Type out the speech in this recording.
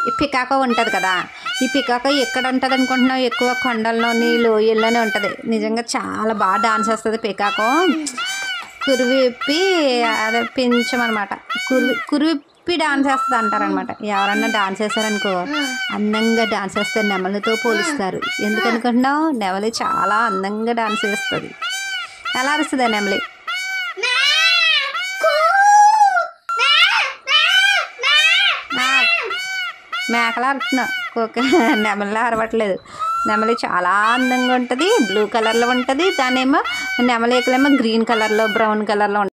ఈ పికాకో ఉంటుంది కదా ఈ పికాకో ఎక్కడ ఉంటుంది అనుకుంటున్నావు ఎక్కువ కొండల్లోని లోయల్లోనే ఉంటుంది నిజంగా చాలా బాగా డాన్స్ వేస్తుంది పికాకో కురివిప్పి అదే పెంచం అనమాట కురివి కురివిప్పి డాన్స్ వేస్తుంది అంటారనమాట ఎవరన్నా డాన్స్ వేస్తారనుకో అందంగా డాన్స్ వేస్తారు నెమలితో పోలుస్తారు ఎందుకు అనుకుంటున్నావు నెమలి చాలా అందంగా డాన్స్ వేస్తుంది ఎలా అరుస్తుంది ఆ నెమలి ఆ, మేకలా అరుతున్నావు కుక్క నెమలిలా అరవట్లేదు నెమలి చాలా అందంగా ఉంటుంది బ్లూ కలర్లో ఉంటుంది దానేమో నెమలికలేమో గ్రీన్ కలర్లో బ్రౌన్ కలర్లో ఉంటుంది